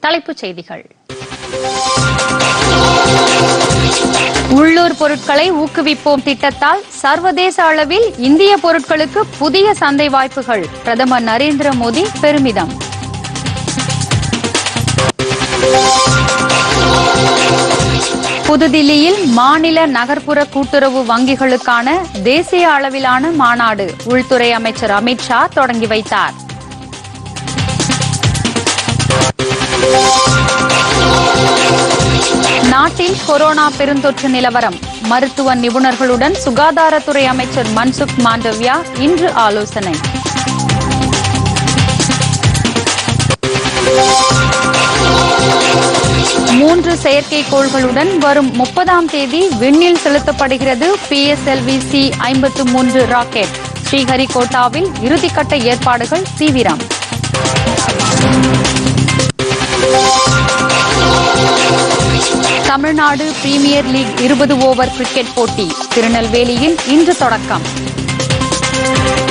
தலைப்புச் செய்திகள் உள்ளூர் பொருட்களை ஊக்குவிப்போம் திட்டத்தால் சர்வதேச அளவில் இந்திய பொருட்களுக்கு புதிய சந்தை வாய்ப்புகள் பிரதமர் நரேந்திர மோடி பெருமிதம் புதுதில்லியில் மாநில நகர்ப்புற கூட்டுறவு வங்கிகளுக்கான தேசிய அளவிலான மாநாடு உள்துறை அமைச்சர் அமித்ஷா தொடங்கி வைத்தார் நாட்டில் கொரோனா பெருந்தொற்று நிலவரம் மருத்துவ நிபுணர்களுடன் சுகாதாரத்துறை அமைச்சர் மன்சுக் மாண்டவ்யா இன்று ஆலோசனை மூன்று செயற்கைக்கோள்களுடன் வரும் முப்பதாம் தேதி விண்ணில் செலுத்தப்படுகிறது பிஎஸ்எல்வி சி ஐம்பத்து மூன்று ராக்கெட் ஸ்ரீஹரிகோட்டாவில் இறுதிக்கட்ட ஏற்பாடுகள் தீவிரம் தமிழ்நாடு பிரீமியர் லீக் இருபது ஓவர் கிரிக்கெட் போட்டி திருநெல்வேலியில் இன்று தொடக்கம்